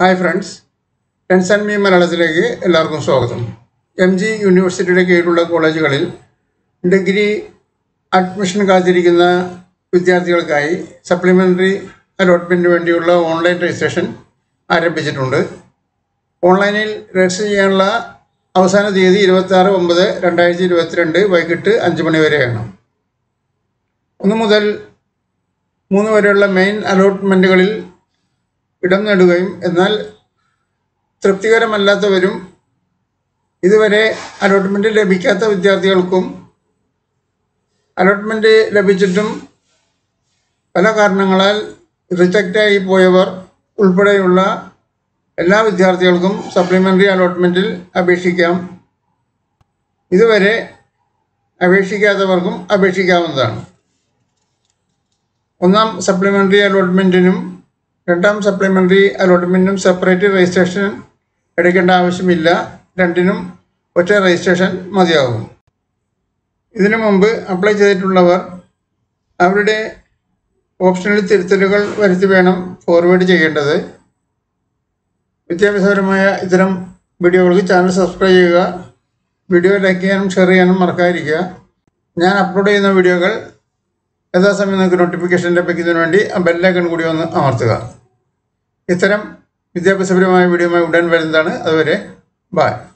hi friends tens and me മലയാളത്തിലേക്ക് എല്ലാവർക്കും സ്വാഗതം എം ജി യൂണിവേഴ്സിറ്റിയുടെ കീഴിലുള്ള കോളേജുകളിൽ ഡിഗ്രി അഡ്മിഷൻ കാത്തിരിക്കുന്ന വിദ്യാർത്ഥികൾക്കായി സപ്ലിമെൻ്ററി അലോട്ട്മെൻറ്റിന് വേണ്ടിയുള്ള ഓൺലൈൻ രജിസ്ട്രേഷൻ ആരംഭിച്ചിട്ടുണ്ട് ഓൺലൈനിൽ രജിസ്റ്റർ ചെയ്യാനുള്ള അവസാന തീയതി ഇരുപത്താറ് ഒമ്പത് രണ്ടായിരത്തി ഇരുപത്തിരണ്ട് വൈകിട്ട് അഞ്ച് മണി വരെയാണ് ഒന്ന് മുതൽ മൂന്ന് വരെയുള്ള മെയിൻ അലോട്ട്മെൻറ്റുകളിൽ ഇടം നേടുകയും എന്നാൽ തൃപ്തികരമല്ലാത്തവരും ഇതുവരെ അലോട്ട്മെൻറ്റ് ലഭിക്കാത്ത വിദ്യാർത്ഥികൾക്കും അലോട്ട്മെൻറ്റ് ലഭിച്ചിട്ടും പല കാരണങ്ങളാൽ റിജക്റ്റായി പോയവർ ഉൾപ്പെടെയുള്ള എല്ലാ വിദ്യാർത്ഥികൾക്കും സപ്ലിമെൻ്ററി അലോട്ട്മെൻറ്റിൽ അപേക്ഷിക്കാം ഇതുവരെ അപേക്ഷിക്കാത്തവർക്കും അപേക്ഷിക്കാവുന്നതാണ് ഒന്നാം സപ്ലിമെൻ്ററി അലോട്ട്മെൻറ്റിനും രണ്ടാം സപ്ലിമെൻ്ററി അലോട്ട്മെൻറ്റിനും സെപ്പറേറ്റ് രജിസ്ട്രേഷൻ എടുക്കേണ്ട ആവശ്യമില്ല രണ്ടിനും ഒറ്റ രജിസ്ട്രേഷൻ മതിയാകും ഇതിനു മുമ്പ് അപ്ലൈ ചെയ്തിട്ടുള്ളവർ അവരുടെ ഓപ്ഷനിൽ തിരുത്തലുകൾ വരുത്തി വേണം ഫോർവേഡ് ചെയ്യേണ്ടത് വിദ്യാഭ്യാസപരമായ ഇത്തരം വീഡിയോകൾക്ക് ചാനൽ സബ്സ്ക്രൈബ് ചെയ്യുക വീഡിയോ ലൈക്ക് ചെയ്യാനും ഷെയർ ചെയ്യാനും മറക്കാതിരിക്കുക ഞാൻ അപ്ലോഡ് ചെയ്യുന്ന വീഡിയോകൾ യഥാസമയം നിങ്ങൾക്ക് നോട്ടിഫിക്കേഷൻ ലഭിക്കുന്നതിന് വേണ്ടി ആ ബെല്ലൈക്കൺ കൂടി ഒന്ന് അമർത്തുക ഇത്തരം വിദ്യാഭ്യാസപരമായ വീഡിയോയുമായി ഉടൻ വരുന്നതാണ് അതുവരെ ബായ്